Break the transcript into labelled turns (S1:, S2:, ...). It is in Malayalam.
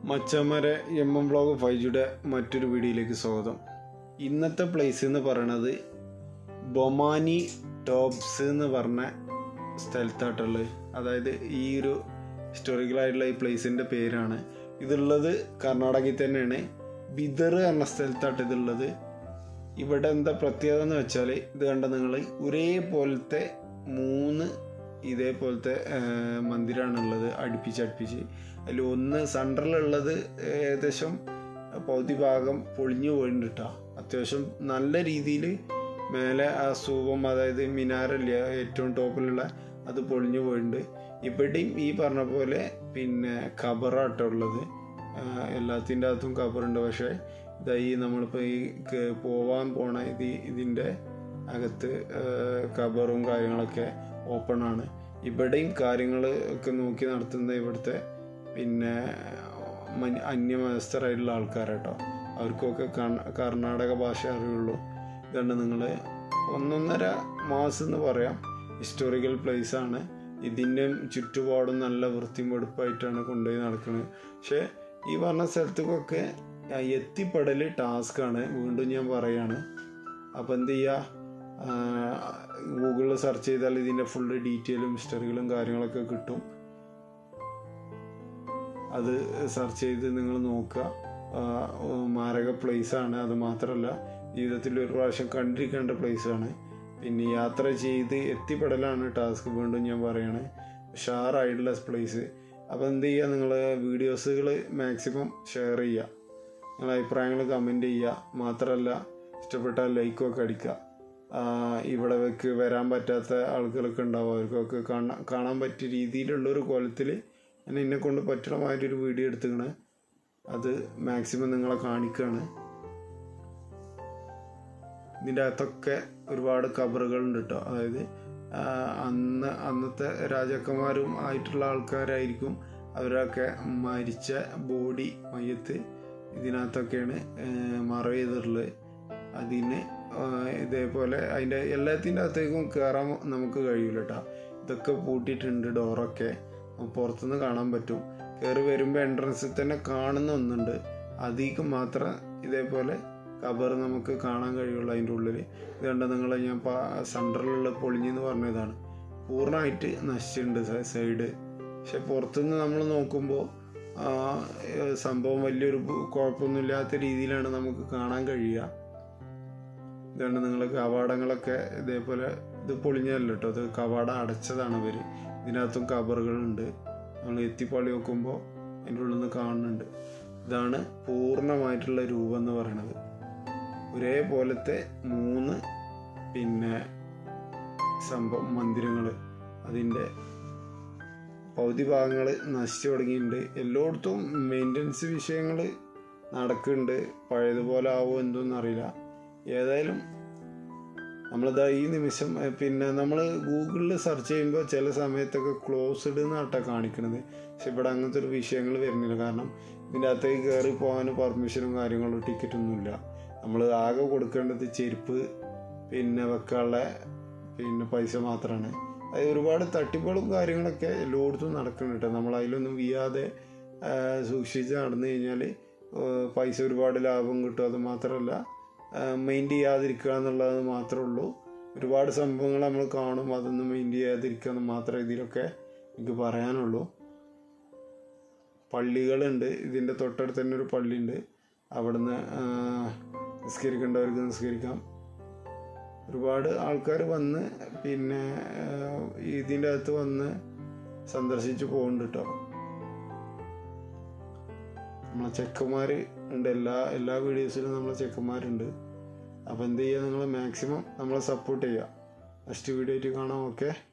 S1: മച്ചമ്മരെ എം എം വ്ളോഗ് ഫൈവ് ജിയുടെ മറ്റൊരു വീഡിയോയിലേക്ക് സ്വാഗതം ഇന്നത്തെ പ്ലേസ് എന്ന് പറയണത് ബൊമാനി ടോപ്സ് എന്ന് പറഞ്ഞ സ്ഥലത്താട്ടുള്ളത് അതായത് ഈ ഒരു ഹിസ്റ്റോറിക്കലായിട്ടുള്ള ഈ പ്ലേസിൻ്റെ പേരാണ് ഇതുള്ളത് കർണാടകയിൽ തന്നെയാണ് ബിദർ എന്ന സ്ഥലത്താട്ട് ഇതുള്ളത് ഇവിടെ എന്താ പ്രത്യേകത എന്ന് വെച്ചാൽ ഇത് കണ്ട നിങ്ങൾ ഒരേപോലത്തെ മൂന്ന് ഇതേപോലത്തെ മന്ദിരമാണുള്ളത് അടുപ്പിച്ച് അടുപ്പിച്ച് അതിൽ ഒന്ന് സെൻട്രലുള്ളത് ഏകദേശം പകുതി ഭാഗം പൊളിഞ്ഞു പോയിട്ടാ അത്യാവശ്യം നല്ല രീതിയിൽ മേലെ ആ സ്തൂപം അതായത് മിനാരല്ല ഏറ്റവും ടോപ്പിലുള്ള അത് പൊളിഞ്ഞു പോയിട്ടുണ്ട് ഇവിടെയും ഈ പറഞ്ഞ പോലെ പിന്നെ ഖബറാട്ടോ ഉള്ളത് എല്ലാത്തിൻ്റെ അകത്തും ഖബറുണ്ട് പക്ഷേ ഇതാ ഈ നമ്മളിപ്പോൾ ഈ ക- പോവാൻ പോണ ഇത് ഇതിൻ്റെ അകത്ത് ഖബറും കാര്യങ്ങളൊക്കെ ഓപ്പൺ ആണ് ഇവിടെയും കാര്യങ്ങൾ ഒക്കെ നോക്കി നടത്തുന്ന ഇവിടുത്തെ പിന്നെ മൻ- അന്യമതസ്ഥരായിട്ടുള്ള ആൾക്കാരാട്ടോ അവർക്കൊക്കെ കർണ- കർണാടക ഭാഷ അറിയുള്ളൂ ഇതുകൊണ്ട് നിങ്ങൾ ഒന്നൊന്നര മാസം എന്ന് പറയാം ഹിസ്റ്റോറിക്കൽ പ്ലേസ് ആണ് ഇതിൻ്റെ ചുറ്റുപാടും നല്ല വൃത്തിയും വെടുപ്പായിട്ടാണ് കൊണ്ടുപോയി നടക്കുന്നത് പക്ഷേ ഈ പറഞ്ഞ സ്ഥലത്തേക്കൊക്കെ എത്തിപ്പെടൽ ടാസ്ക്കാണ് വീണ്ടും ഞാൻ പറയാണ് അപ്പോൾ എന്ത് ചെയ്യുക ഗൂഗിളിൽ സെർച്ച് ചെയ്താൽ ഇതിൻ്റെ ഫുള്ള് ഡീറ്റെയിലും ഹിസ്റ്ററികളും കാര്യങ്ങളൊക്കെ കിട്ടും അത് സെർച്ച് ചെയ്ത് നിങ്ങൾ നോക്കുക ആ, മാരക പ്ലേസ് ആണ് അത് മാത്രമല്ല ജീവിതത്തിൽ ഒരു പ്രാവശ്യം കണ്ടിരിക്കേണ്ട place ആണ് പിന്നെ യാത്ര ചെയ്ത് എത്തിപ്പെടലാണ് ടാസ്ക് വീണ്ടും ഞാൻ പറയാണ് ഉഷാറായിട്ടുള്ള പ്ലേസ് അപ്പോൾ എന്ത് ചെയ്യുക നിങ്ങൾ വീഡിയോസുകൾ മാക്സിമം ഷെയർ ചെയ്യുക നിങ്ങളുടെ അഭിപ്രായങ്ങൾ കമൻറ്റ് ചെയ്യുക മാത്രമല്ല ഇഷ്ടപ്പെട്ടാൽ ലൈക്കൊക്കെ അടിക്കുക ആ, ഇവിടെ വെക്ക് വരാൻ പറ്റാത്ത ആളുകളൊക്കെ ഉണ്ടാവും അവർക്കൊക്കെ കാണാൻ കാണാൻ പറ്റിയ രീതിയിലുള്ളൊരു കോലത്തിൽ ഞാൻ എന്നെ കൊണ്ട് പറ്റണമായിട്ടൊരു വീഡിയോ എടുത്തുക്കണ് അത് മാക്സിമം നിങ്ങളെ കാണിക്കുകയാണ് ഇതിൻ്റെ അകത്തൊക്കെ ഒരുപാട് കബറുകളുണ്ട് കേട്ടോ അതായത് ആ, അന്ന് അന്നത്തെ രാജാക്കന്മാരും ആയിട്ടുള്ള ആൾക്കാരായിരിക്കും അവരൊക്കെ മരിച്ച ബോഡി മയ്യത്ത് ഇതിനകത്തൊക്കെയാണ് മറവ് ചെയ്തിട്ടുള്ളത് അതിന് ആ, ഇതേപോലെ അതിൻ്റെ എല്ലാത്തിൻ്റെ അകത്തേക്കും കയറാൻ നമുക്ക് കഴിയില്ല കേട്ടോ ഇതൊക്കെ പൂട്ടിയിട്ടുണ്ട് ഡോറൊക്കെ പുറത്തുനിന്ന് കാണാൻ പറ്റും കയറി വരുമ്പോൾ എൻട്രൻസിൽ തന്നെ കാണുന്ന ഒന്നുണ്ട് അധികം മാത്രം ഇതേപോലെ കബർ നമുക്ക് കാണാൻ കഴിയുള്ളൂ അതിൻ്റെ ഉള്ളിൽ ഇതുകൊണ്ട് നിങ്ങൾ ഞാൻ സെൻട്രലുള്ള പൊളിഞ്ഞെന്ന് പറഞ്ഞതാണ് പൂർണ്ണമായിട്ട് നശിച്ചിട്ടുണ്ട് സ- സൈഡ് പക്ഷെ പുറത്തുനിന്ന് നമ്മൾ നോക്കുമ്പോൾ ആ, ഏഹ് സംഭവം വലിയൊരു ബു- കുഴപ്പമൊന്നുമില്ലാത്ത രീതിയിലാണ് നമുക്ക് കാണാൻ കഴിയുക ഇതുകൊണ്ട് നിങ്ങൾ കവാടങ്ങളൊക്കെ ഇതേപോലെ ഇത് പൊളിഞ്ഞതല്ല കേട്ടോ ഇത് കവാടം അടച്ചതാണ് ഇവർ ഇതിനകത്തും കബറുകളുണ്ട് നമ്മൾ എത്തിപ്പാളി നോക്കുമ്പോൾ അതിൻ്റെ ഉള്ളിൽ നിന്ന് കാണുന്നുണ്ട് ഇതാണ് പൂർണ്ണമായിട്ടുള്ള രൂപം എന്ന് പറയുന്നത് ഒരേപോലത്തെ മൂന്ന് പിന്നെ സംഭവം മന്ദിരങ്ങൾ അതിൻ്റെ പകുതി ഭാഗങ്ങൾ നശിച്ചു തുടങ്ങിയിട്ടുണ്ട് എല്ലായിടത്തും മെയിൻ്റനൻസ് വിഷയങ്ങൾ നടക്കുന്നുണ്ട് പഴയതുപോലെ ആവുമോ എന്തോന്നും അറിയില്ല ഏതായാലും നമ്മളിതാ ഈ നിമിഷം ഏ, പിന്നെ നമ്മൾ ഗൂഗിളിൽ സെർച്ച് ചെയ്യുമ്പോൾ ചില സമയത്തൊക്കെ ക്ലോസ്ഡ് എന്നാട്ടാ കാണിക്കണത് പക്ഷെ ഇവിടെ അങ്ങനത്തെ ഒരു വിഷയങ്ങൾ വരുന്നില്ല കാരണം ഇതിൻ്റെ അകത്തേക്ക് കയറി പോകാൻ പെർമിഷനും കാര്യങ്ങളും ടിക്കറ്റൊന്നുമില്ല നമ്മൾ ആകെ കൊടുക്കേണ്ടത് ചെരുപ്പ് പിന്നെ വെക്കാനുള്ള പിന്നെ പൈസ മാത്രമാണ് അത് ഒരുപാട് തട്ടിപ്പുകളും കാര്യങ്ങളൊക്കെ എല്ലായിടത്തും നടക്കുന്നുണ്ട് കേട്ടോ നമ്മൾ അതിലൊന്നും വീയാതെ ആ, സൂക്ഷിച്ച് നടന്നു കഴിഞ്ഞാൽ പൈസ ഒരുപാട് ലാഭം കിട്ടും അത് മാത്രമല്ല മെയിൻറ്റ് ചെയ്യാതിരിക്കുക എന്നുള്ളത് മാത്രമേ ഉള്ളൂ ഒരുപാട് സംഭവങ്ങൾ നമ്മൾ കാണും അതൊന്നും മെയിൻറ്റ് ചെയ്യാതിരിക്കുക എന്ന് മാത്രമേ ഇതിലൊക്കെ എനിക്ക് പറയാനുള്ളൂ പള്ളികളുണ്ട് ഇതിൻ്റെ തൊട്ടടുത്ത് തന്നെ ഒരു പള്ളിയുണ്ട് അവിടുന്ന് ആ, നിസ്കരിക്കേണ്ടവർക്ക് നിസ്കരിക്കാം ഒരുപാട് ആൾക്കാർ വന്ന് പിന്നെ ആ, ഇതിൻ്റെ അകത്ത് വന്ന് സന്ദർശിച്ച് പോകുന്നുണ്ട് കേട്ടോ നമ്മളെ ചെക്കന്മാർ ഉണ്ട് എല്ലാ എല്ലാ വീഡിയോസിലും നമ്മളെ ചെക്കന്മാരുണ്ട് അപ്പോൾ എന്ത് ചെയ്യുക നിങ്ങൾ മാക്സിമം നമ്മളെ സപ്പോർട്ട് ചെയ്യുക നെക്സ്റ്റ് വീഡിയോ ആയിട്ട് കാണാം ഓക്കെ